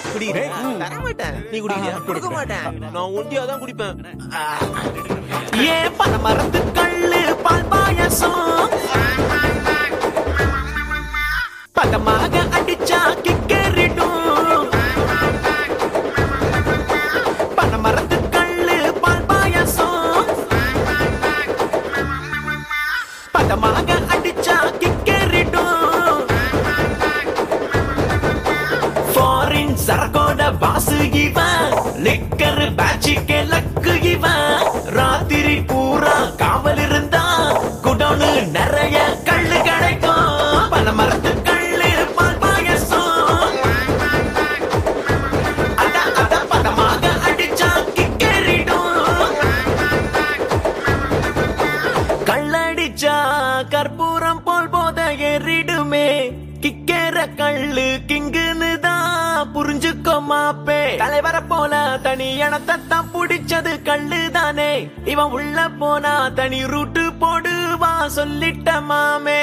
குடிக்கிறேன் தர மாட்டேன் நீ குடிக்கிறியா கொடுக்க மாட்டேன் நான் ஒண்டியா தான் குடிப்பேன் ஏ பனமரத்து கள்ளு பால் பாயசம் பதமாக அடிச்சா கிக்கரிடும் பனமரத்து கள்ளு பால் பாயசம் பதமாக அடிச்சா கிக்கரிடும் ஃபாரின் சரக்கோட வாசு இவன் லிக்கர் பேட்சிக்கு லக்கு இவன் ராத்திரி பூரா காவல் இருந்தா குடோனு நிறைய கள்ளு கிடைக்கும் பல மரத்து கள்ளு பால் பாயசம் அத அத பதமாக அடிச்சா கிக்கரிடும் கள்ளடிச்சா கற்பூரம் போல் போத ஏறிடுமே கிக்கேற கள்ளு கிங்குன்னு தான் புரிஞ்சுக்கோ மாப்பே தலைவர போல தனி இனத்தான் புடிச்சது கள்ளு தானே இவன் உள்ள போனா தனி ரூட்டு போடுவா சொல்லிட்ட மாமே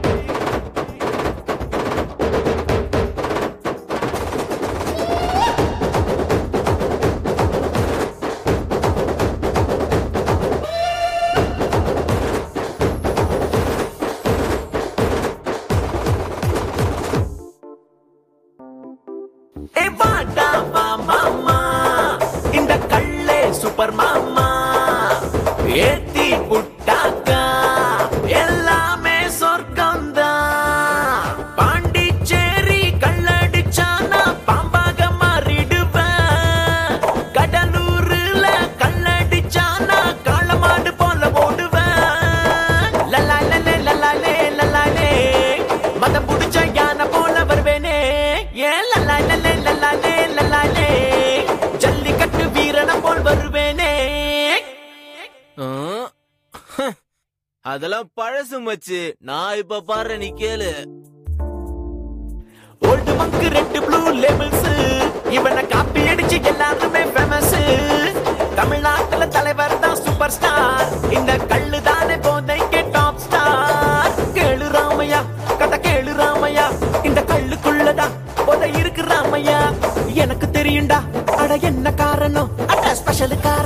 ஏ வாடா வா மாமா இந்த கள்ளே சூப்பர் மாமா ஏத்தி புட்டாக்கா எல்லாமே சொர்க்கம்தான் பாண்டிச்சேரி கள்ளடிச்சா நான் பாம்பாக மாறிடுவேன் கடலூர்ல கள்ளடிச்சா நான் காளமாடு போல ஓடுவேன் லலா லலே லலா லே லலா லே மதம் புடிச்ச யானை போல வருவேனே ஏன் லலா லலே லலா லே லலா லே ஜல்லிக்கட்டு வீரனை போல் வருவேனே ஆ? ஹ். அதெல்லாம் பழசு மச்சு நான் இப்ப பாரு நீ கேளு ஓல்டு மங்கு ரெண்டு ப்ளூ லேபிள்ஸ் இவனை காப்பி அடிச்சு எல்லாருமே ஃபேமஸ் தமிழ்நாட்டுல தலைவர் தான் சூப்பர் ஸ்டார் இந்த கள்ளு தானே போதைக்கு டாப் ஸ்டார் கேளு ராமையா கதை கேளு ராமையா இந்த கள்ளுக்குள்ளதான் போதை இருக்கு ராமையா எனக்கு தெரியும்டா அட என்ன காரணம் அட ஸ்பெஷல் காரணம்